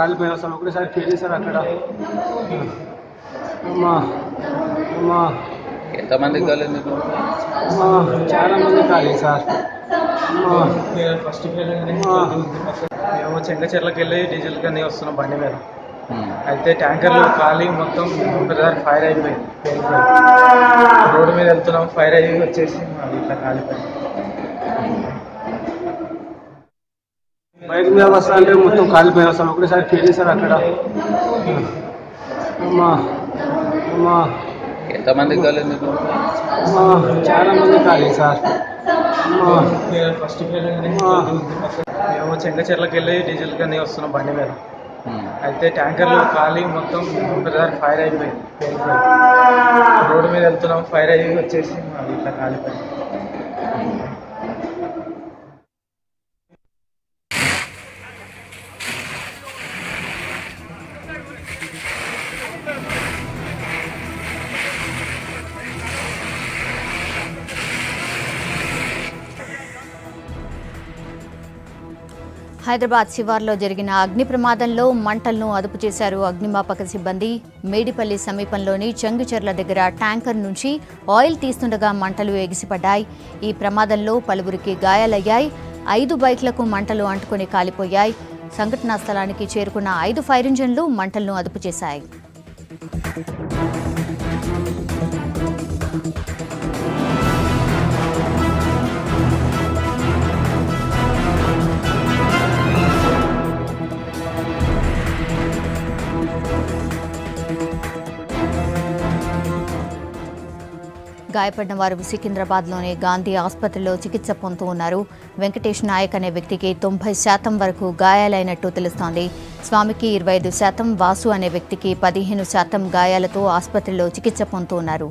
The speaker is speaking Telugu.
కాలిపోయినా సార్ ఒకటేసారి పేలి సార్ అక్కడ అమ్మా అమ్మా ఎంతమందికి కాలేదు మీకు అమ్మా చాలా మంది కాలేదు సార్ అమ్మా ఫస్ట్ అమ్మా మేము చెంగచెర్లకు వెళ్ళి డీజిల్ కానీ వస్తున్నాం బండి మీద ఉమ్. అయితే ట్యాంకర్లు ఖాళీ మొత్తం ఒకసారి ఫైర్ అయిపోయింది పేలిపోయింది. రోడ్డు మీద వెళ్తున్నాం ఫైర్ అయ్యి వచ్చేసి మాది ఇట్లా కాలిపోయింది బైక్ మీద వస్తా అంటే మొత్తం కాలిపోయినా సార్ ఒకటేసారి పేలి సార్ అక్కడ అమ్మా అమ్మా ఎంతమందికి కాలేదు మీకు అమ్మా చాలా మంది కాలేదు సార్ అమ్మా ఫస్ట్ అమ్మా మేము చెంగచెర్లకు వెళ్ళి డీజిల్ కానీ వస్తున్నాం బండి మీద ఉమ్. అయితే ట్యాంకర్లు ఖాళీ మొత్తం ఒకసారి ఫైర్ అయిపోయింది పేలిపోయింది. రోడ్డు మీద వెళ్తున్నాం ఫైర్ అయ్యి వచ్చేసి మాది ఇట్లా కాలిపోయింది హైదరాబాద్ శివార్లో జరిగిన అగ్ని ప్రమాదంలో మంటలను అదుపు చేశారు అగ్నిమాపక సిబ్బంది మేడిపల్లి సమీపంలోని చెంగుచెర్ల దగ్గర ట్యాంకర్ నుంచి ఆయిల్ తీస్తుండగా మంటలు ఎగిసిపడ్డాయి ఈ ప్రమాదంలో పలువురికి గాయాలయ్యాయి ఐదు బైక్లకు మంటలు అంటుకొని కాలిపోయాయి సంఘటనా స్థలానికి చేరుకున్న ఐదు ఫైర్ ఇంజన్లు మంటలను అదుపు చేశాయి గాయపడిన వారు సికింద్రాబాద్లోని గాంధీ ఆసుపత్రిలో చికిత్స పొందుతూ ఉన్నారు వెంకటేష్ నాయక్ అనే వ్యక్తికి తొంభై శాతం వరకు గాయాలైనట్టు తెలుస్తోంది స్వామికి ఇరవై ఐదు శాతం వాసు అనే వ్యక్తికి పదిహేను శాతం గాయాలతో ఆసుపత్రిలో చికిత్స పొందుతూ ఉన్నారు